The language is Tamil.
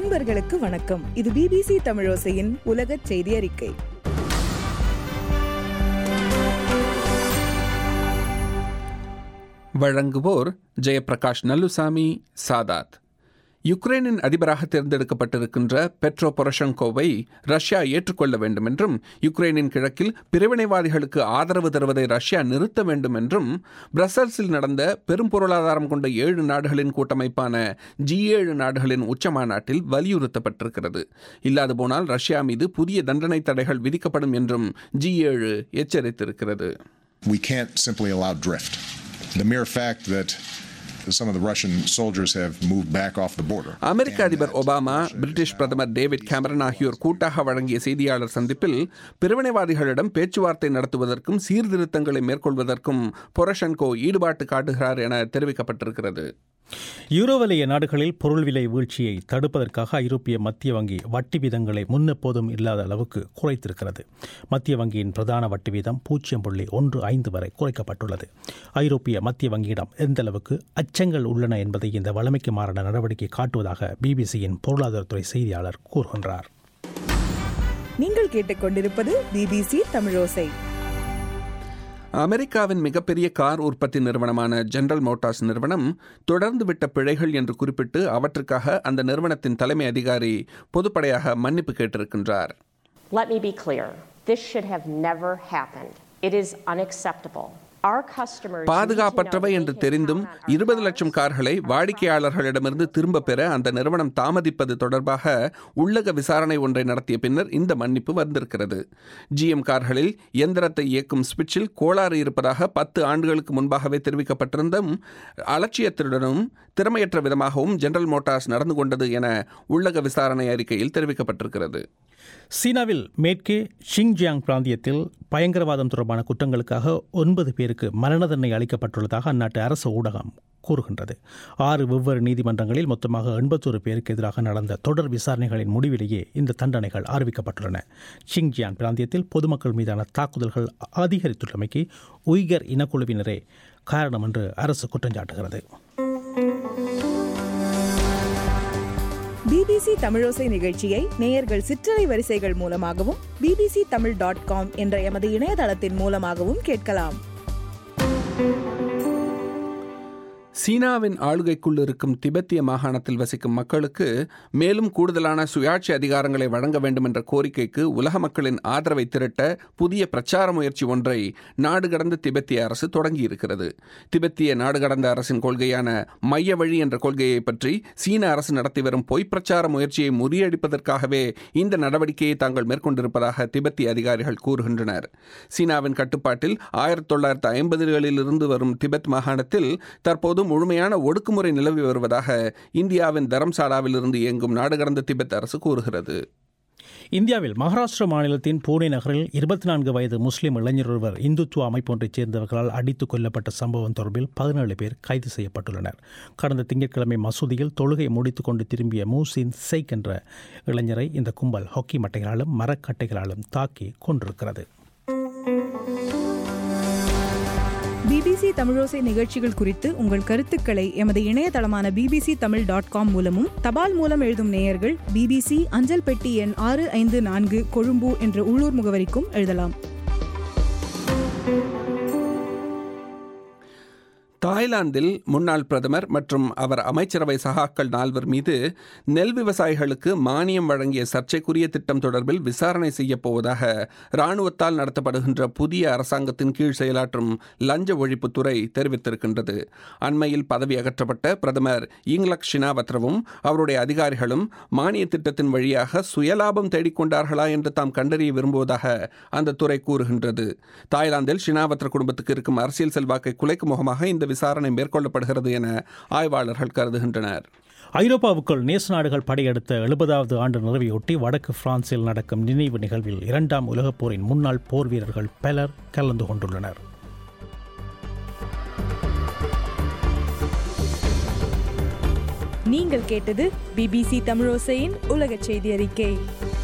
அன்பர்களுக்கு வணக்கம் இது பிபிசி தமிழோசையின் உலக செய்தி அறிக்கை வழங்குவோர் ஜெயபிரகாஷ் நல்லுசாமி சாதாத் யுக்ரைனின் அதிபராக தேர்ந்தெடுக்கப்பட்டிருக்கின்ற பெட்ரோ பொரஷங்கோவை ரஷ்யா ஏற்றுக்கொள்ள வேண்டும் என்றும் யுக்ரைனின் கிழக்கில் பிரிவினைவாதிகளுக்கு ஆதரவு தருவதை ரஷ்யா நிறுத்த வேண்டும் என்றும் பிரசல்ஸில் நடந்த பெரும் பொருளாதாரம் கொண்ட ஏழு நாடுகளின் கூட்டமைப்பான ஜி ஏழு நாடுகளின் உச்ச மாநாட்டில் வலியுறுத்தப்பட்டிருக்கிறது இல்லாது போனால் ரஷ்யா மீது புதிய தண்டனை தடைகள் விதிக்கப்படும் என்றும் ஜி ஏழு எச்சரித்திருக்கிறது We can't simply allow drift. The mere fact that some of the Russian soldiers have moved back off the border. அமெரிக்க அதிபர் ஒபாமா பிரிட்டிஷ் பிரதமர் டேவிட் கேமரன் ஆகியோர் கூட்டாக வழங்கிய செய்தியாளர் சந்திப்பில் பிரிவினைவாதிகளிடம் பேச்சுவார்த்தை நடத்துவதற்கும் சீர்திருத்தங்களை மேற்கொள்வதற்கும் பொரஷன்கோ ஈடுபாட்டு காட்டுகிறார் என தெரிவிக்கப்பட்டிருக்கிறது யூரோ வலய நாடுகளில் பொருள் விலை வீழ்ச்சியை தடுப்பதற்காக ஐரோப்பிய மத்திய வங்கி வட்டி வீதங்களை முன்னெப்போதும் இல்லாத அளவுக்கு குறைத்திருக்கிறது மத்திய வங்கியின் பிரதான வட்டி வீதம் பூஜ்ஜியம் புள்ளி ஒன்று ஐந்து வரை குறைக்கப்பட்டுள்ளது ஐரோப்பிய மத்திய வங்கியிடம் எந்த அளவுக்கு அச்சங்கள் உள்ளன என்பதை இந்த வளமைக்கு மாறான நடவடிக்கை காட்டுவதாக பிபிசியின் பொருளாதாரத்துறை செய்தியாளர் கூறுகின்றார் நீங்கள் கேட்டுக்கொண்டிருப்பது பிபிசி தமிழோசை அமெரிக்காவின் மிகப்பெரிய கார் உற்பத்தி நிறுவனமான ஜெனரல் மோட்டார்ஸ் நிறுவனம் தொடர்ந்து விட்ட பிழைகள் என்று குறிப்பிட்டு அவற்றுக்காக அந்த நிறுவனத்தின் தலைமை அதிகாரி பொதுப்படையாக மன்னிப்பு கேட்டிருக்கின்றார் Let me be clear. This should have never happened. It is unacceptable. Our customers need to பாதுகாப்பற்றவை know என்று they can தெரிந்தும் count on our இருபது cars, லட்சம் கார்களை our வாடிக்கையாளர்களிடமிருந்து திரும்பப் பெற அந்த நிறுவனம் தாமதிப்பது தொடர்பாக உள்ளக விசாரணை ஒன்றை நடத்திய பின்னர் இந்த மன்னிப்பு வந்திருக்கிறது ஜிஎம் கார்களில் எந்திரத்தை இயக்கும் ஸ்விட்சில் கோளாறு இருப்பதாக பத்து ஆண்டுகளுக்கு முன்பாகவே தெரிவிக்கப்பட்டிருந்தும் அலட்சியத்துடனும் திறமையற்ற விதமாகவும் ஜெனரல் மோட்டார்ஸ் நடந்து கொண்டது என உள்ளக விசாரணை அறிக்கையில் தெரிவிக்கப்பட்டிருக்கிறது சீனாவில் மேற்கே ஷிங்ஜியாங் பிராந்தியத்தில் பயங்கரவாதம் தொடர்பான குற்றங்களுக்காக ஒன்பது பேருக்கு மரண தண்டனை அளிக்கப்பட்டுள்ளதாக அந்நாட்டு அரசு ஊடகம் கூறுகின்றது ஆறு வெவ்வேறு நீதிமன்றங்களில் மொத்தமாக எண்பத்தோரு பேருக்கு எதிராக நடந்த தொடர் விசாரணைகளின் முடிவிலேயே இந்த தண்டனைகள் அறிவிக்கப்பட்டுள்ளன ஷிங்ஜியாங் பிராந்தியத்தில் பொதுமக்கள் மீதான தாக்குதல்கள் அதிகரித்துள்ளமைக்கு உய்கர் இனக்குழுவினரே காரணம் என்று அரசு குற்றம் சாட்டுகிறது பிபிசி தமிழோசை நிகழ்ச்சியை நேயர்கள் சிற்றலை வரிசைகள் மூலமாகவும் பிபிசி தமிழ் டாட் காம் என்ற எமது இணையதளத்தின் மூலமாகவும் கேட்கலாம் சீனாவின் ஆளுகைக்குள் இருக்கும் திபெத்திய மாகாணத்தில் வசிக்கும் மக்களுக்கு மேலும் கூடுதலான சுயாட்சி அதிகாரங்களை வழங்க வேண்டும் என்ற கோரிக்கைக்கு உலக மக்களின் ஆதரவை திரட்ட புதிய பிரச்சார முயற்சி ஒன்றை நாடு கடந்த திபெத்திய அரசு தொடங்கியிருக்கிறது திபெத்திய நாடு கடந்த அரசின் கொள்கையான மைய வழி என்ற கொள்கையை பற்றி சீன அரசு நடத்தி வரும் பொய் பிரச்சார முயற்சியை முறியடிப்பதற்காகவே இந்த நடவடிக்கையை தாங்கள் மேற்கொண்டிருப்பதாக திபெத்திய அதிகாரிகள் கூறுகின்றனர் சீனாவின் கட்டுப்பாட்டில் ஆயிரத்தி தொள்ளாயிரத்தி ஐம்பதுகளில் இருந்து வரும் திபெத் மாகாணத்தில் தற்போது முழுமையான ஒடுக்குமுறை நிலவி வருவதாக இந்தியாவின் தரம்சாலாவில் இருந்து இயங்கும் நாடு கடந்த திபெத் அரசு கூறுகிறது இந்தியாவில் மகாராஷ்டிரா மாநிலத்தின் பூனே நகரில் இருபத்தி நான்கு வயது முஸ்லிம் இளைஞர் ஒருவர் இந்துத்துவ அமைப்பொன்றைச் சேர்ந்தவர்களால் அடித்துக் கொல்லப்பட்ட சம்பவம் தொடர்பில் பதினேழு பேர் கைது செய்யப்பட்டுள்ளனர் கடந்த திங்கட்கிழமை மசூதியில் தொழுகை முடித்துக் கொண்டு திரும்பிய மூசின் செய்க் என்ற இளைஞரை இந்த கும்பல் ஹாக்கி மட்டைகளாலும் மரக்கட்டைகளாலும் தாக்கி கொண்டிருக்கிறது பிபிசி தமிழோசை நிகழ்ச்சிகள் குறித்து உங்கள் கருத்துக்களை எமது இணையதளமான பிபிசி தமிழ் டாட் காம் மூலமும் தபால் மூலம் எழுதும் நேயர்கள் பிபிசி அஞ்சல் பெட்டி எண் ஆறு ஐந்து நான்கு கொழும்பு என்ற உள்ளூர் முகவரிக்கும் எழுதலாம் தாய்லாந்தில் முன்னாள் பிரதமர் மற்றும் அவர் அமைச்சரவை சகாக்கள் நால்வர் மீது நெல் விவசாயிகளுக்கு மானியம் வழங்கிய சர்ச்சைக்குரிய திட்டம் தொடர்பில் விசாரணை செய்யப் போவதாக இராணுவத்தால் நடத்தப்படுகின்ற புதிய அரசாங்கத்தின் கீழ் செயலாற்றும் லஞ்ச ஒழிப்புத்துறை தெரிவித்திருக்கின்றது அண்மையில் பதவி அகற்றப்பட்ட பிரதமர் இங்லக் ஷினாவத்ரவும் அவருடைய அதிகாரிகளும் மானிய திட்டத்தின் வழியாக சுயலாபம் தேடிக்கொண்டார்களா என்று தாம் கண்டறிய விரும்புவதாக அந்த துறை கூறுகின்றது தாய்லாந்தில் ஷினாவத்ர குடும்பத்துக்கு இருக்கும் அரசியல் செல்வாக்கை குலைக்கும் முகமாக இந்த விசாரணை மேற்கொள்ளப்படுகிறது என ஆய்வாளர்கள் கருதுகின்றனர் ஐரோப்பாவுக்குள் நேச நாடுகள் படையெடுத்த எழுபதாவது ஆண்டு நிறைவையொட்டி வடக்கு பிரான்சில் நடக்கும் நினைவு நிகழ்வில் இரண்டாம் உலகப் போரின் முன்னாள் போர் வீரர்கள் பலர் கலந்து கொண்டுள்ளனர் நீங்கள் கேட்டது பிபிசி தமிழோசையின் உலக செய்தி அறிக்கை